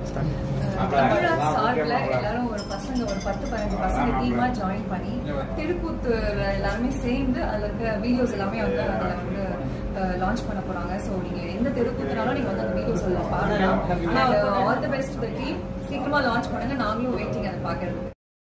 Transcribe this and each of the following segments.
தமிழா சார்பில் எல்லாரும் ஒரு பசங்க ஒரு பத்து பதினஞ்சு பசங்க டீமா ஜாயின் பண்ணி திருக்கூத்து எல்லாருமே சேர்ந்து அதில் இருக்க வீடியோஸ் எல்லாமே வந்து அதில் வந்து லான்ச் பண்ண போறாங்க ஸோ நீங்க எந்த தெருக்கூத்துனாலும் நீங்க வந்து அந்த வீடியோஸ் எல்லாம் பார்க்கலாம் all the best the team சீக்கிரமா லான்ச் பண்ணுங்க நாங்களும் வெயிட்டிங் அதை பார்க்கறதுக்கு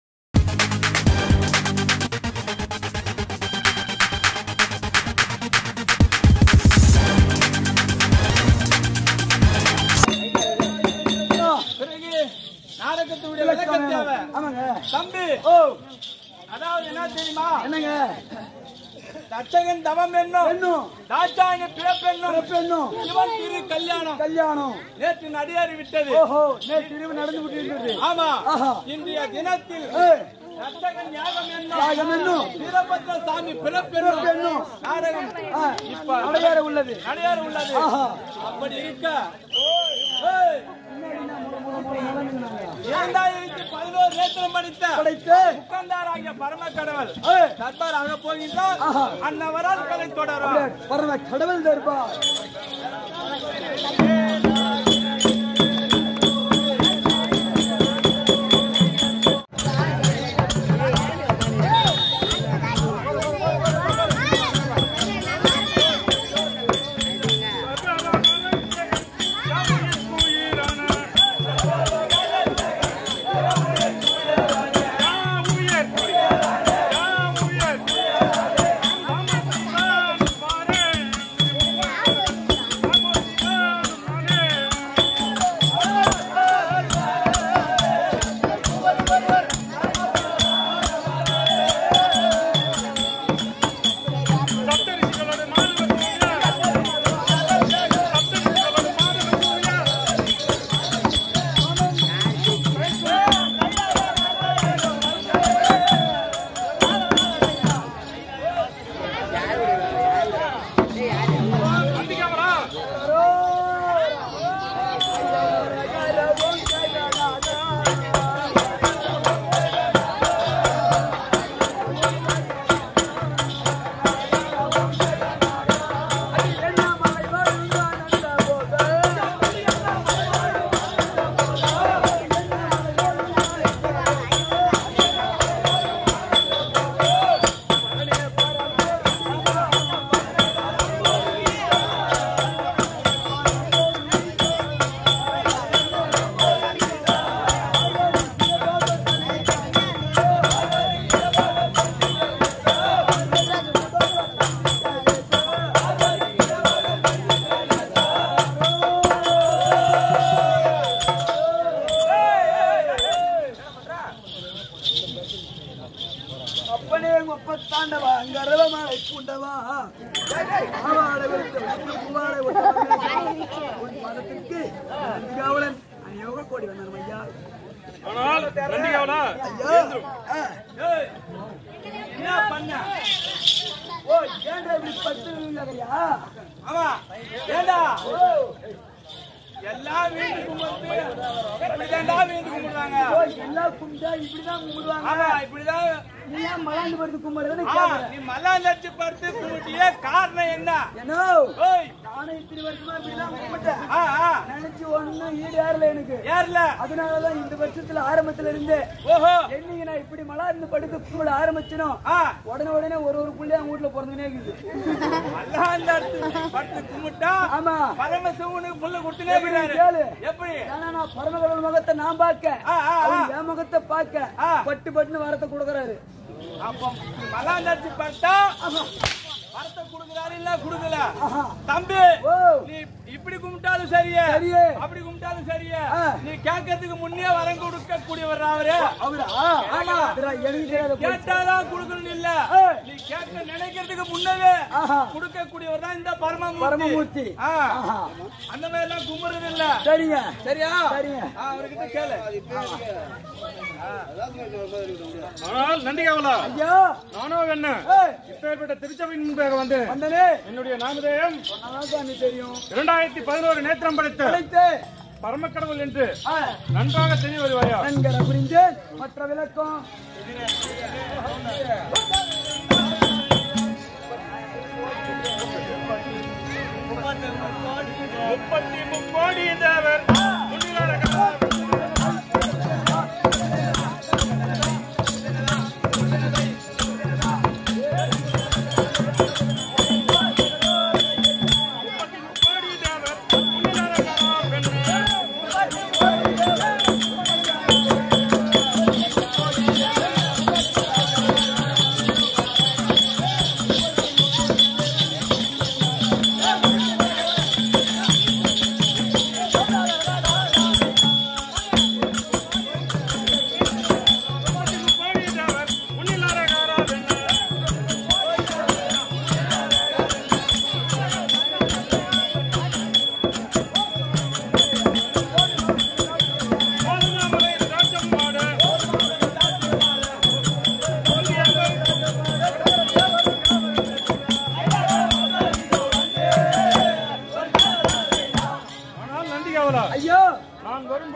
பிறகு நாடகத்தினுடைய விளக்கம் தேவை ஆமாங்க தம்பி ஓ அதாவது என்ன தெரியுமா என்னங்க தச்சகன் தவம் என்னும் என்னும் தாட்சாயன பிறப்பெண்ணும் என்னும் இவன் திரு கல்யாணம் கல்யாணம் நேற்று நடிகாரி விட்டது ஓஹோ நேற்று இரவு நடந்து விட்டு ஆமா ஆஹா. இன்றைய தினத்தில் ஏய், தச்சகன் யாகம் யாகம் என்னும் என்னும் வீரபத்ர சாமி பிறப்பெண்ணும். பிறப்பெண்ணும் நாடகம் ஆ, இப்ப நடைபெற உள்ளது நடையாறு உள்ளது ஆஹா. அப்படி இருக்க ஏய், இரண்டாயிரத்தி பதினோரு நேத்திரம் படித்த படைத்து முக்கந்தாராகிய பரம கடவுள் ஏய், சர்பாராக போகின்றார் ஆஹா. அன்னவரால் கலை தொடரும் பரம கடவுள் தருப்பார் அப்பனே முப்பத்தாண்டவா கர்வமாய் பூண்டவா ஆவாட விட்டு பூவாடை ஒட்டு மதத்திற்கு காவலன் அநியோக கோடி வந்தார் ஐயா ஆனால் நந்திகாவலா ஐயா ஆ. ஏய், என்ன பண்ண ஓ ஏன்டா இப்படி பத்து ஐயா ஆமா ஏண்டா எல்லாம் வீட்டு கும்பிட்டு இப்படிதான்டா வீட்டு கும்பிடுறாங்க ஓ எல்லா கும்பிட்டா இப்படிதான் கும்பிடுவாங்க ஆமா இப்படிதான் நீ ஏன் மலாண்டு படுத்து கும்பிடுறதுன்னு ஆ, கேக்குறேன் நீ மல்லாந்தடிச்சு படுத்து கும்பிட்டியே காரணம் என்ன ஏனோ ஓய் நானும் இத்தனை வருஷமா இப்படிதான் கும்பிட்டேன் ஆ ஆ நினைச்சு ஒண்ணும் ஈடு ஏறல எனக்கு யார்ல அதனாலதான் இந்த வருஷத்துல ஆரம்பத்துல இருந்து ஓஹோ என்னைக்கு நான் இப்படி மலார்ந்து படுத்து கும்பிட ஆரம்பிச்சனோ ஆ உடனே உடனே ஒரு ஒரு புள்ளி அவங்க வீட்டுல பிறந்துனே இருக்குது மல்லாந்தடிச்சு படுத்து கும்பிட்டா ஆமா பரமசிவனுக்கு புள்ள கொடுத்துனே எப்படி இருக்கிறாரு கேளு. எப்படி ஆனா நான் பரமகடவுள் முகத்தை நான் பார்க்க ஆ, ஆ, ஆ. அவர் என் முகத்தை பார்க்க ஆ. பட்டு பட்டுன்னு வரத்தை கொடுக்கறாரு அப்ப மல்லாந்தடிச்சு படுத்தா வரத்தை குடுக்குறாரு இல்ல குடுக்கல ஆஹா. தம்பி ஓ நீ இப்படி கும்பிட்டாலும் சரியே சரியே. அப்படி கும்பிட்டாலும் சரியே ஆ. நீ கேட்கறதுக்கு முன்னே வரம் கொடுக்க கூடியவர் அவரு அவரா ஆமா இதுடா, எனக்கு தெரியாத போய். கேட்டாதான் கொடுக்கணும் இல்ல ஆ. நீ கேட்க நினைக்கிறதுக்கு முன்னவே ஆஹா. கொடுக்க கூடியவர் தான் இந்த பரமமூர்த்தி பரமமூர்த்தி. ஆ. ஆஹா. அந்த மாதிரி எல்லாம் கும்பிடுறது இல்ல சரிங்க சரியா சரிங்க. ஆ, அவர்கிட்ட கேளு ஆனால் நந்திகாவலா ஐயா நானோ என்ன ஏய், இப்பேற்பட்ட திருச்சபையின் முன்பாக வந்து வந்தனே என்னுடைய நாமதேயம் சொன்னதான் சாமி தெரியும் இரண்டாயிரத்தி பதினோரு நேத்திரம் படைத்த அழைத்து பரமக்கடவுள் என்று ஆ, நன்றாக தெரிய வருவாயா நன்கர புரிந்தேன் மற்ற விளக்கம் முப்பத்தி முக்கோடி தேவர் முன்னிலான கடவுள்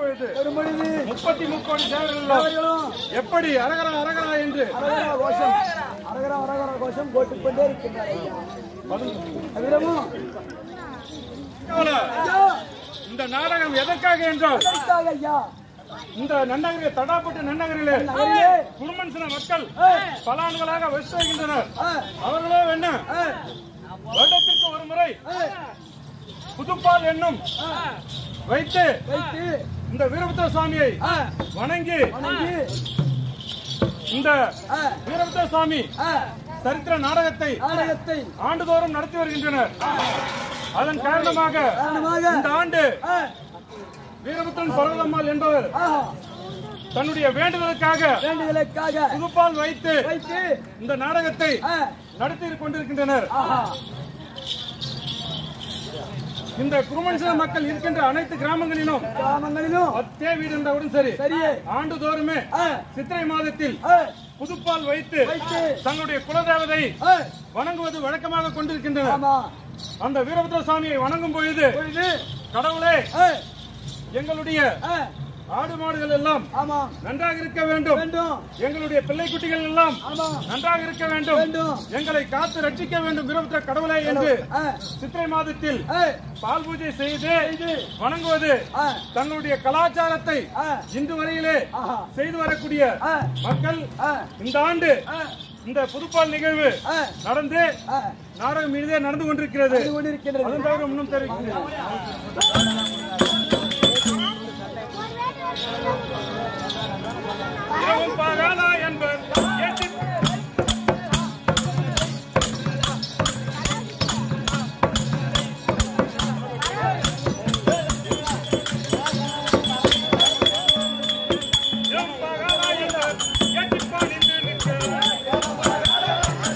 பொழுது வரும்பொழுது முப்பத்தி முக்கோடி தேவர்கள் எல்லாம் அவர்களும் எப்படி அரகரா அரகரா என்று அரகரா கோஷம் அரகரா அரகரா கோஷம் போட்டுக்கொண்டே இருக்கின்றார் ஐயா அவ்விடமும் ஐயா, ஐயா இந்த நாடகம் எதற்காக என்றால் எதற்காக ஐயா இந்த நன்னகரில் தடாப்பட்டு நன்னகரிலே நகரிலே குடும்பம் சில மக்கள் ஆ, பல ஆண்டுகளாக வசித்து வருகின்றனர் ஆ, அவர்களோ என்ன ஆ, வருடத்திற்கு ஒரு முறை ஆ, புதுப்பால் என்னும் வைத்து வைத்து இந்த வீரபுத்திர சுவாமியை ஆ, வணங்கி வணங்கி இந்த ஆ, வீரபுத்திர சுவாமி ஆ, சரித்திர நாடகத்தை நாடகத்தை ஆண்டுதோறும் நடத்தி வருகின்றனர் அதன் காரணமாக காரணமாக இந்த ஆண்டு ஆ, வீரபுத்திரன் பர்வதம்மாள் என்பவர் ஆஹா, தன்னுடைய வேண்டுதலுக்காக வேண்டுதலுக்காக புதுப்பால் வைத்து வைத்து இந்த நாடகத்தை ஆ, நடத்தி கொண்டிருக்கின்றனர் ஆஹா, இந்த குருமன்சன மக்கள் இருக்கின்ற அனைத்து கிராமங்களிலும் கிராமங்களிலும் பத்தே வீடு இருந்தாலும் சரி சரியே ஆண்டுதோறுமே ஆ, சித்திரை மாதத்தில் ஆ, புதுப்பால் வைத்து வைத்து தங்களுடைய குலதேவதை ஆ, வணங்குவது வழக்கமாக கொண்டிருக்கின்றனர் ஆமா அந்த வீரபுத்திர சுவாமியை வணங்கும் பொழுது பொழுது கடவுளே ஆ, எங்களுடைய ஆ, ஆடு மாடுகள் எல்லாம் ஆமா நன்றாக இருக்க வேண்டும் வேண்டும் எங்களுடைய பிள்ளை குட்டிகள் எல்லாம் ஆமா நன்றாக இருக்க வேண்டும் வேண்டும் எங்களை காத்து ரட்சிக்க வேண்டும் வீரபுத்திர கடவுளே என்று ஆ, சித்திரை மாதத்தில் ஆ, பால் பூஜை செய்து வணங்குவது ஆ, தங்களுடைய கலாச்சாரத்தை ஆ, இன்று வரையிலே ஆஹா, செய்து வரக்கூடிய ஆ, மக்கள் ஆ, இந்த ஆண்டு ஆ, இந்த புதுப்பால் நிகழ்வு ஆ, நடந்து ஆ, நாடகம் இனிதே நடந்து கொண்டிருக்கிறது இது கொண்டிருக்கின்றது அதன் தவிர இன்னும் தெரிவிக்கிறேன் இரவும் பகலா என்பர் ஏற்றி இரவும் பகலா என்பர் ஏற்றிப்பான் நின்று நிற்கிறார்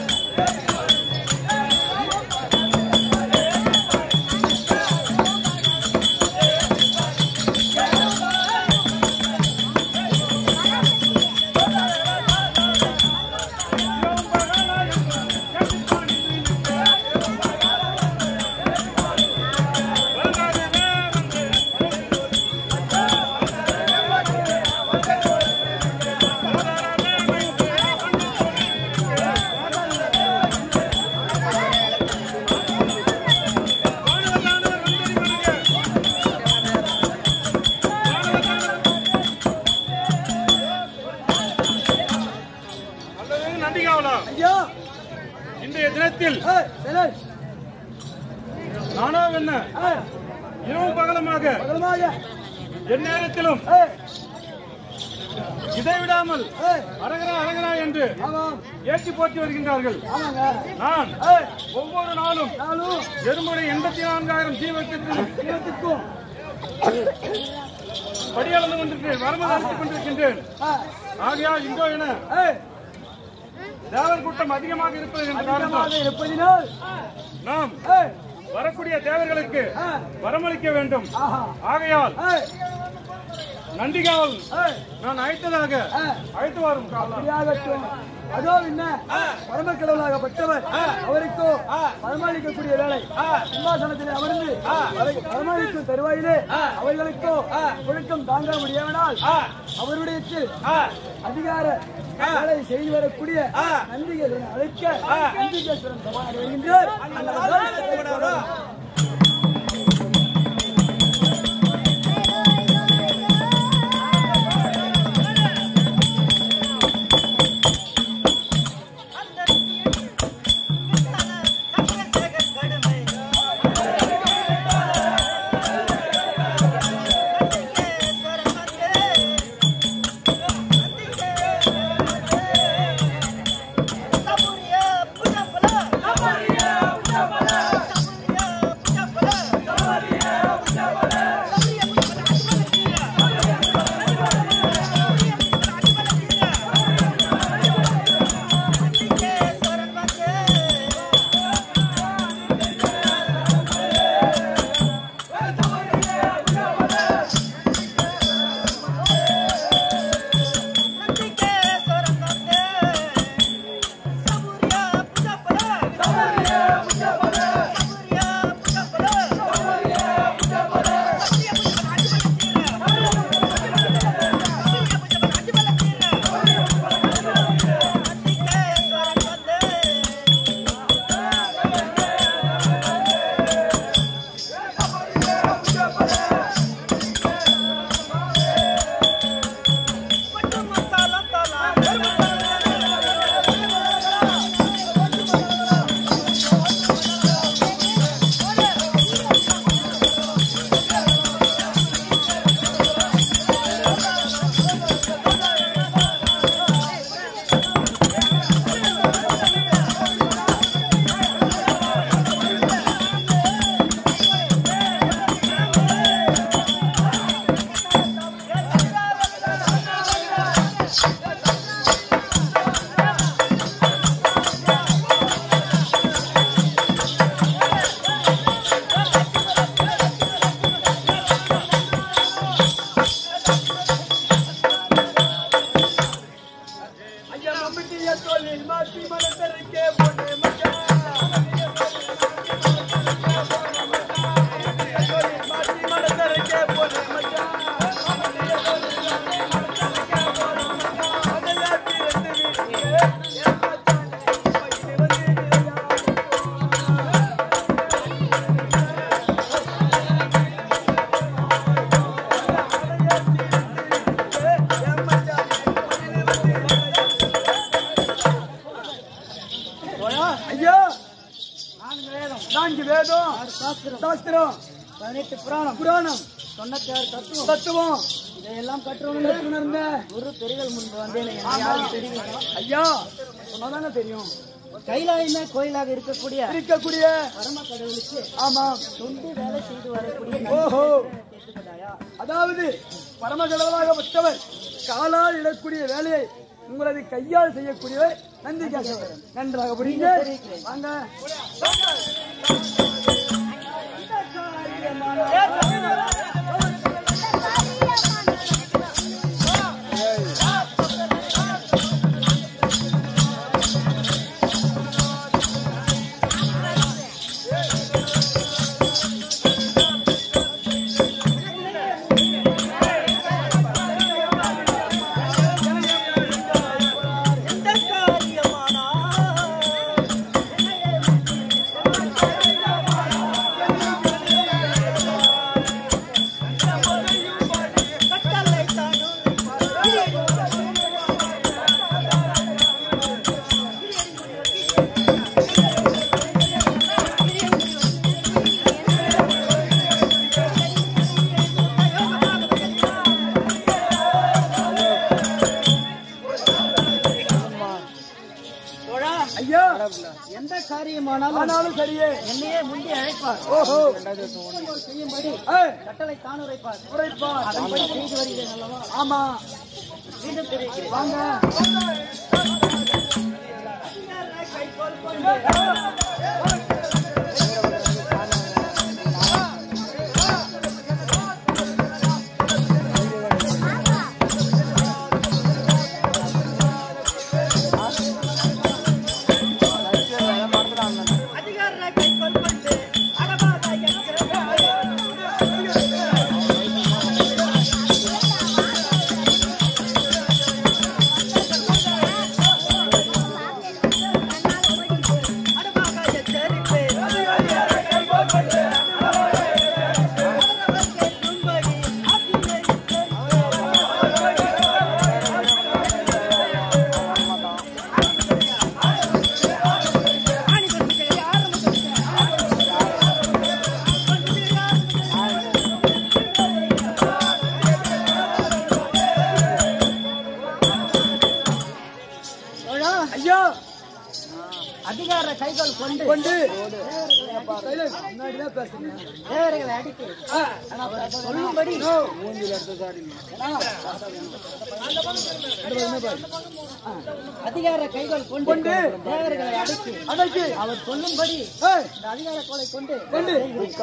அல்லது நன்றி காவலாம் ஐயா இன்றைய தினத்தில் ஆ, சரி நானோ என்ன ஆ, இரவும் பகலமாக பகலமாக எந்நேரத்திலும் ஆ, இடைவிடாமல் ஆ, அரகரா அரகரா என்று ஆமாம் ஏற்றி போற்றி வருகின்றார்கள் ஆமாங்க நான் ஆ, ஒவ்வொரு நாளும் நானும் எறும்புடைய எண்பத்தி நான்காயிரம் ஜீவத்திற்கு இருபத்துக்கும் படியளந்து கொண்டிருக்கிறேன் வரம்பு நடத்திக் கொண்டிருக்கின்றேன் ஆ, ஆகையால் இங்கோ என ஆ, தேவர் கூட்டம் அதிகமாக இருப்பது என்ற அதிகமாக காரணத்தால் இருப்பதினால் நாம் ஆ, வரக்கூடிய தேவர்களுக்கு ஆ, வரமளிக்க வேண்டும் ஆஹா ஆகையால் ஆ, நந்திகாவல் ஆ, நான் அழைத்ததாக ஆ. அழைத்து வரும் காலம் அப்படியாகட்டும் அதோ என்ன பரம கடவுளாகப்பட்டவர் அவருக்கோ பரமாளிக்கக்கூடிய வேலை சிம்மாசனத்தில் அமர்ந்து அவருக்கு பரமாளிக்கும் தருவாயிலே அவர்களுக்கோ ஒழுக்கம் தாங்க முடியாவினால் அவருடைய அதிகார வேலை செய்து வரக்கூடிய நந்திகளை அழைக்க நந்திகேஸ்வரன் சபாநாடு வருகின்றார் அன்னவர்கள் Saburia, puja pala. Saburia, puja pala. Saburia, சாஸ்திரம் சாஸ்திரம் பதினெட்டு புராணம் புராணம் தொண்ணூத்தி ஆறு தத்துவம் தத்துவம் இதையெல்லாம் கற்றவனுக்கு உணர்ந்த குரு பெருகள் முன்பு வந்தேன் என்னை யாரும் தெரியும் ஐயா சொன்னாதானே தெரியும் கைலாயமே கோயிலாக இருக்கக்கூடிய இருக்கக்கூடிய பரம கடவுளுக்கு ஆமா தொண்டு வேலை செய்து வரக்கூடிய ஓஹோ கேட்டுக்கொண்டாயா அதாவது பரமகடவராக பட்டவர் காலால் இடக்கூடிய வேலையை உங்களது கையால் செய்யக்கூடியவர் நந்தி கேசவர் நன்றாக புரியுங்க வாங்க ஐயா எந்த காரியமானாலும் ஆனாலும் சரியே என்னையே முந்தி அழைப்பார் ஓஹோ செய்யும்படி ஏய், கட்டளை தான் உரைப்பார் உரைப்பார் அதன்படி செய்து வருகிறேன் அல்லவா ஆமா மீண்டும் தெரிவிக்கிறேன் வாங்க தோழா, ஐயா அதிகார கைகள் கொண்டு கொண்டு சைலண்ட், முன்னாடிதான் பேசுங்க தேவர்களை அடித்து சொல்லும்படி அதிகார கைகள் கொண்டு கொண்டு தேவர்களை அடக்கி அடக்கி அவர் சொல்லும்படி ஏய், இந்த அதிகார கோலை கொண்டு கொண்டு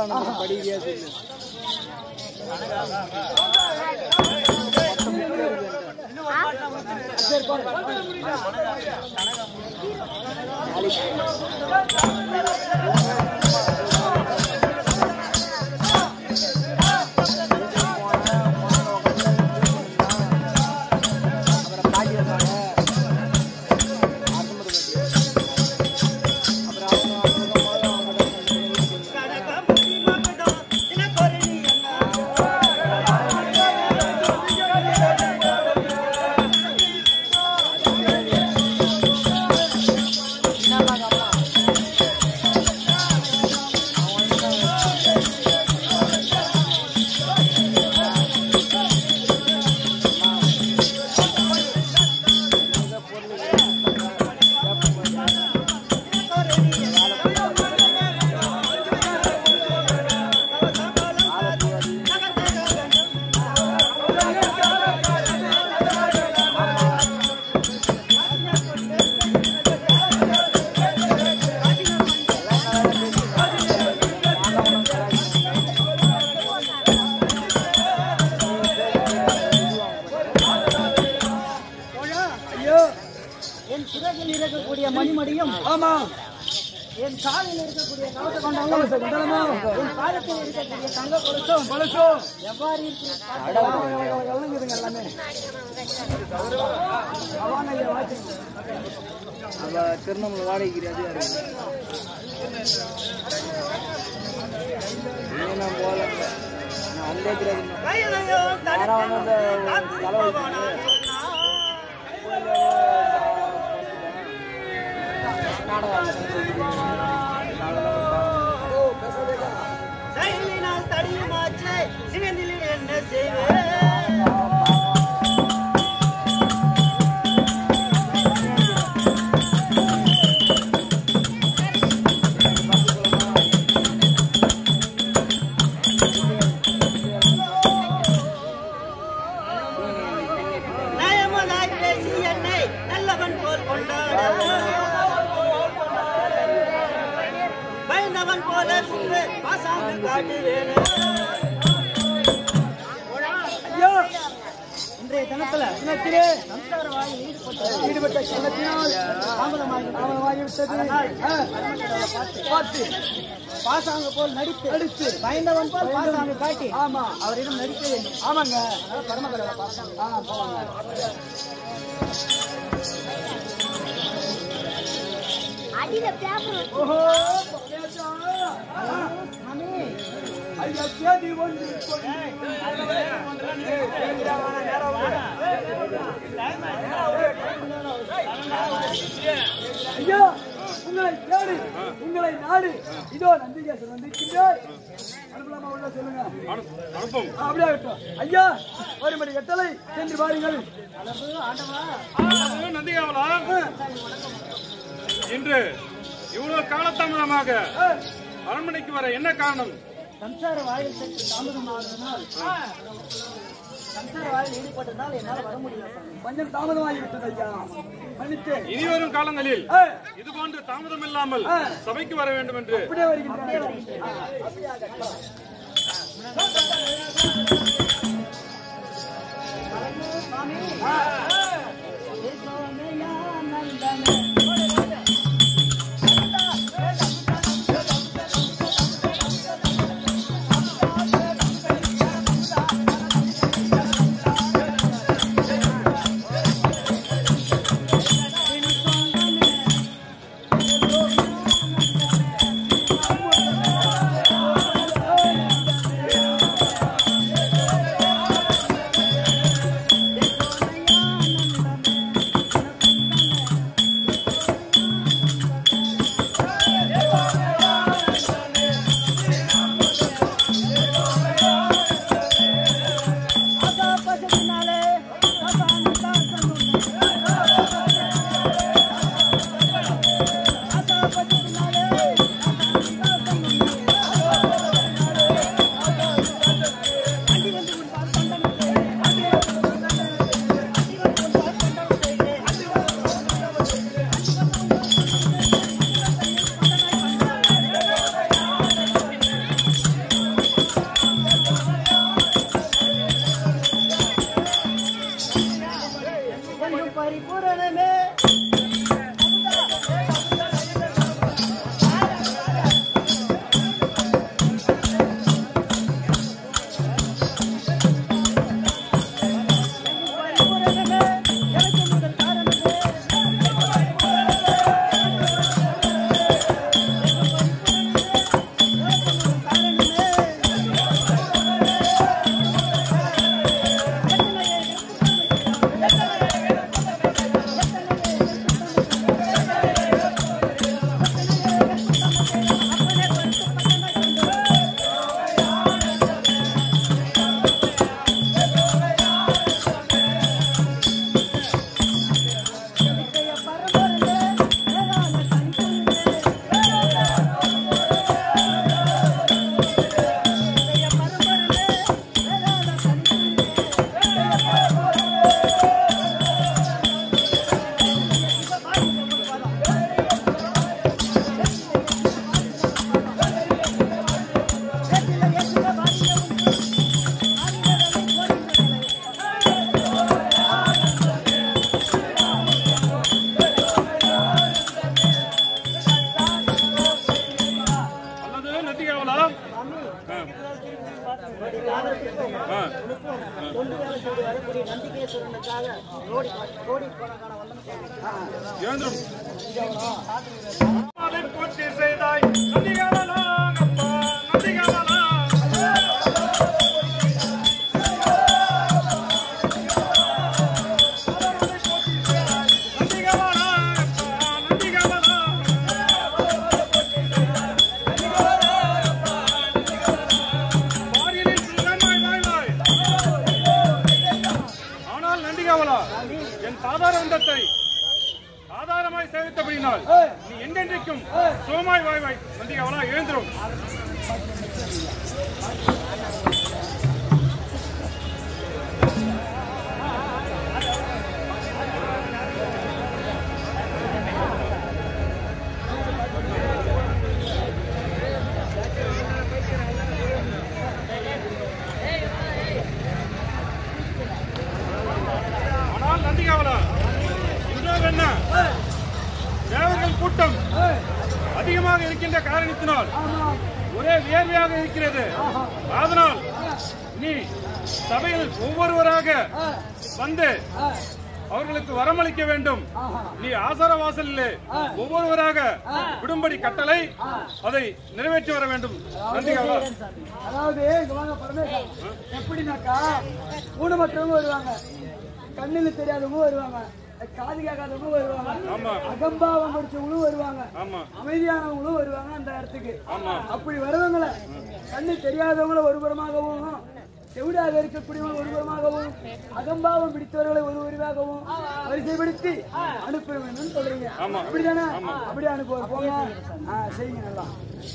ஐயோ என் சிறகில் இருக்கக்கூடிய மணிமடியும் ஆமா என் காலில் இருக்கக்கூடிய கவச கொண்டாலும் கவச குண்டலமோ என் பாதத்தில் இருக்கக்கூடிய தங்க கொலுசும் பழசம் எவ்வாறு இருக்கு வழங்குதுங்க எல்லாமே அவாங்க ஐயா வாட்சிங்க அவ திருநெல்வேலி வாடகைக்கு அதிகாரி நான் போகல நான் வந்தே தெரியாது யாரும் வந்து தலைவலி ஓ பேசாதேக்கா செய்வேன் நயமதாய் பேசி என்னை நல்லவன் போல் கொண்டாட பயந்தவன் போல சுற்று பாசாங்கு காட்டுவேன் ஐயா இன்றைய தினத்துல தினத்திலே சம்சார வாயில் ஈடுபட்ட ஈடுபட்ட கள்ளத்தினால் தாமதமாகி தாமதமாகிவிட்டது ஆ, பார்த்து பாசாங்கு போல் நடித்து நடித்து பயந்தவன் போல் பாசாங்கு காட்டி ஆமா அவரிடம் நடிக்க வேண்டும் ஆமாங்க அதனால பரமகடலை பாசாங்கு ஆ போவாங்க ஓஹோ பரமேசா. சாமி ஐயா சேதி ஒன்று கொண்டு. ஐயா உங்களை தேடி உங்களை நாடு இதோ நந்திகேசன் வந்திருக்கின்றார் அனுப்பலாமா உள்ள சொல்லுங்க அனுப்பும் அப்படியே ஆகட்டும் ஐயா ஒருபடி கட்டளை சென்று பாருங்கள் ஆ, நந்திகாவலா இன்று இவ்வளவு காலதாமதமாக அரண்மனைக்கு வர என்ன காரணம் சம்சார வாயில் சற்று தாமதமானதனால் சம்சார வாயில் ஈடுபட்டதால் என்னால் வர முடியல சாமி கொஞ்சம் தாமதமாகிவிட்டது ஐயா மன்னித்து இனி வரும் காலங்களில் ஆ, இது போன்று தாமதம் இல்லாமல் சபைக்கு வர வேண்டும் என்று அப்படியே வருகின்றேன் சாமி யசோதையா நந்தனே ஆசா பசத்தினாலே ஆசாமி தாசனும் ஆசா பசத்தினாலே ஆசாமி தாசனும் அடி வந்து உன் பால் கொண்டனே அடி வந்து உன் கொண்டனே அடி வந்து உன் பால் கொண்டனே அடி வந்து கொஞ்சம் பரிபூரணமே பரிபூரணமே எனக்கு முதல் காரணமே அல்லது நந்திகாவலா ஆ. ஆ. தொண்டு வேலை செய்து வரக்கூடிய நந்திகேஸ்வரனுக்காக கோடி கோடிக்கணக்கான வண்ணம் எழுந்திரும். அதை போற்றி செய்தாய் நந்திகாவலா அப்பா நந்திகாவலா நந்திகாவலா அப்பா நந்திகாவலா வாரியலில் சுகமாய் வாழ்வாய் நந்திகாவலா என் பாதார வந்தத்தை ஆதாரமாய் சேவித்தபடினால் நீ என்றென்றைக்கும் சோமாய் வாய்வாய் நந்திகாவலா எழுந்திரும் ஆனால் நந்திகாவலா இன்றோ என்ன தேவர்கள் கூட்டம் அதிகமாக இருக்கின்ற காரணத்தினால் ஒரே வியர்வையாக இருக்கிறது அதனால் நீ சபையில் ஒவ்வொருவராக வந்து அவர்களுக்கு வரமளிக்க வேண்டும் நீ ஆசார வாசலிலே ஒவ்வொருவராக விடும்படி கட்டளை அதை நிறைவேற்றி வர வேண்டும் நந்திகாவலா அதாவது இங்க வாங்க பரமேஸ்வரன் எப்படின்னாக்கா ஊனமற்றவங்க வருவாங்க கண்ணுல தெரியாதவங்க வருவாங்க காது கேட்காதவங்க வருவாங்க ஆமா அகம்பாவம் படிச்சவங்களும் வருவாங்க ஆமா அமைதியானவங்களும் வருவாங்க அந்த இடத்துக்கு ஆமா. அப்படி வருவங்கள கண்ணு தெரியாதவங்கள ஒருபுறமாகவும் செவிடாக இருக்கக்கூடியவங்க ஒருபுறமாகவும் அகம்பாவம் பிடித்தவர்களை ஒருவராகவும் வரிசைப்படுத்தி அனுப்ப வேணும்னு சொல்றீங்க ஆமா. அப்படிதானே அப்படியே அனுப்புவார் போங்க ஆ, செய்யுங்க நல்லா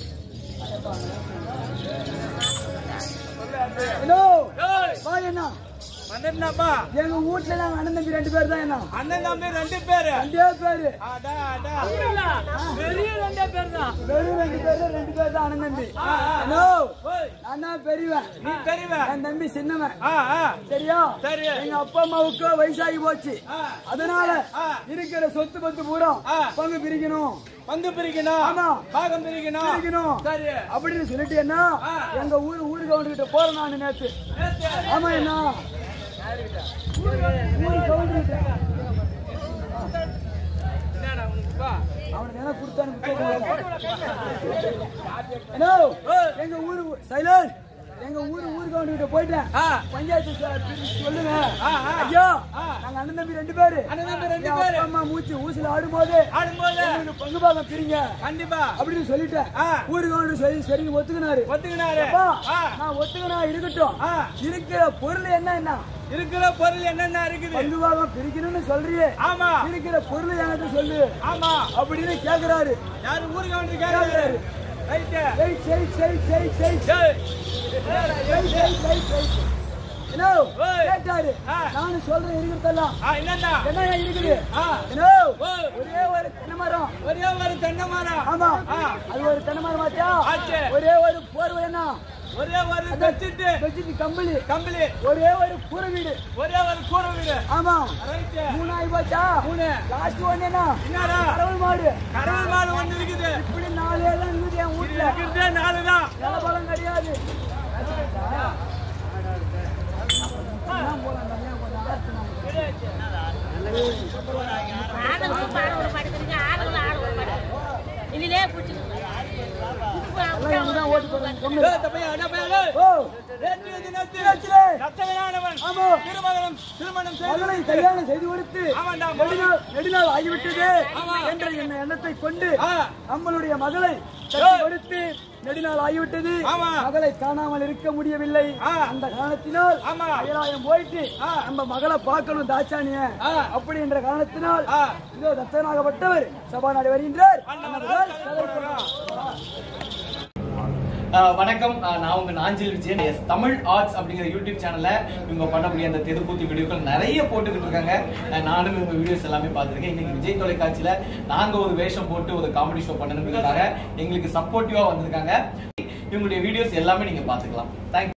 ஹலோ வா என்ன வந்துருந்தாப்பா எங்க வீட்டுல நாங்க அண்ணன் தம்பி ரெண்டு பேர் தான் என்ன அண்ணன் தம்பி ரெண்டு பேரு ரெண்டே பேரு அடா அடா பெரிய ரெண்டு பேர் தான் வெறும் ரெண்டு பேர் தான் ரெண்டு பேர் தான் அண்ணன் தம்பி ஹலோ நான் தான் பெரியவன் நீ தெரிவ என் தம்பி சின்னவன் ஆ ஆ சரியா சரி. எங்க அப்பா அம்மாவுக்கு வயசாகி போச்சு அதனால இருக்கிற சொத்து பத்து பூரா ஆ. பங்கு பிரிக்கணும் பங்கு பிரிக்கணும் ஆமா. பாகம் பிரிக்கணும் பிரிக்கணும் சரி அப்படின்னு சொல்லிட்டு என்ன எங்க ஊர் ஊருக்கு அவன்கிட்ட போறேன் நான் நேத்து ஆமா என்ன ஊரு கவுண்டர்கிட்ட. அவனுக்கு என்ன கொடுத்தான்னு ஹலோ எங்க ஊரு சைலன் எங்க ஊரு ஊருக்கு அவன்கிட்ட போயிட்டேன் ஆ. பஞ்சாயத்து சார் பிரிச்சு சொல்லுங்க ஆ, ஆ. ஐயோ நாங்க அண்ணன் தம்பி ரெண்டு பேரு அண்ணன் தம்பி ரெண்டு என் பேரு. அப்பா அம்மா மூச்சு ஊசில ஆடும்போது ஆடும்போது எங்களுக்கு பங்கு பாகம் பிரிங்க கண்டிப்பா அப்படின்னு சொல்லிட்டேன் ஆ. ஊருக்கு அவனு சொல்லி சரிங்க ஒத்துக்கினாரு ஒத்துக்கினாரு அப்பா, ஆ, நான் ஒத்துக்கினா இருக்கட்டும் ஆ. இருக்கிற பொருள் என்ன என்ன இருக்கிற பொருள் என்னென்ன இருக்குது பங்கு பாகம் பிரிக்கணும்னு சொல்றியே ஆமா இருக்கிற பொருள் என்கிட்ட சொல்லு ஆமா அப்படின்னு கேக்குறாரு யாரு ஊருக்கு வந்துருக்காரு ரைட்டு செய் செய் செய் செய் செய் டேய், செய் செய் செய் செய் என்ன ஓய். கேட்டாரு ஆ. நானும் சொல்றேன் இருக்கிறதெல்லாம் ஆ, என்னண்ணா என்ன இருக்குது ஆ. என்ன ஓய். ஒரே ஒரு தென்னை மரம் ஒரே ஒரு தென்னை மரம் ஆமா ஆ. அது ஒரு தென்னை மரம் ஆச்சா ஆச்சு. ஒரே ஒரு போர்வை என்ன ஒரே ஒரு பெட்ஷீட்டு பெட்ஷீட் கம்பளி கம்பளி ஒரே ஒரு கூரை வீடு ஒரே ஒரு கூரை வீடு ஆமா ரைட்டு மூணாயி போச்சா மூணு லாஸ்ட் ஒண்ணு என்ன என்னடா கடவுள் மாடு கடவுள் மாடு ஒண்ணு இருக்குது இப்படி நாலு எல்லாம் இருக்குது என் இது வீட்டுல இருக்கிறதே நாலு தான் நிலபலம் கிடையாது நான் போலாம் தனியா கொஞ்சம் ஆர்த்து ஆடுங்க பாடுங்க படுக்கிறீங்க ஆடுங்க ஆடுங்க படுக்கிறீங்க இதுலயே பிடிச்சிருங்க எல்லாம் இங்கதான் ஓட்டு போடுறாங்க கம்முனு. ஏய், தம்பி, அண்ணா பையனே. ஓ நேற்றைய தினத்தில் நேற்றிலே ரத்தவனானவன் ஆமா. திருமணம் திருமணம் செய்து மகளை கல்யாணம் செய்து கொடுத்து ஆமாண்டா. நெடுநாள் நெடுநாள் ஆகிவிட்டது ஆமா. என்ற என்ன எண்ணத்தை கொண்டு ஆ. நம்மளுடைய மகளை கட்டி கொடுத்து நெடுநாள் ஆகிவிட்டது ஆமா. மகளை காணாமல் இருக்க முடியவில்லை ஆ. அந்த காரணத்தினால் ஆமா. அயலாயம் போயிட்டு ஆ. நம்ம மகளை பார்க்கணும் தாச்சானிய ஆ. அப்படி என்ற காரணத்தினால் ஆ. இதோ தத்தனாகப்பட்டவர் சபாநாடு வருகின்றார் அண்ணவர்கள் ஆஹ் வணக்கம் ஆஹ் நான் உங்க நாஞ்சில் விஜயன் Yes, தமிழ் ஆர்ட்ஸ் அப்படிங்கிற யூடியூப் சேனல்ல இவங்க பண்ணக்கூடிய அந்த தெருக்கூத்து வீடியோக்கள் நிறைய போட்டுக்கிட்டு இருக்காங்க ஆஹ் நானும் இவங்க வீடியோஸ் எல்லாமே பார்த்திருக்கேன் இன்னைக்கு விஜய் தொலைக்காட்சியில நாங்க ஒரு வேஷம் போட்டு ஒரு காமெடி ஷோ பண்ணணுங்கிறதுக்காக எங்களுக்கு சப்போர்ட்டிவா வந்திருக்காங்க இவங்களுடைய வீடியோஸ் எல்லாமே நீங்க பாத்துக்கலாம் தேங்க்யூ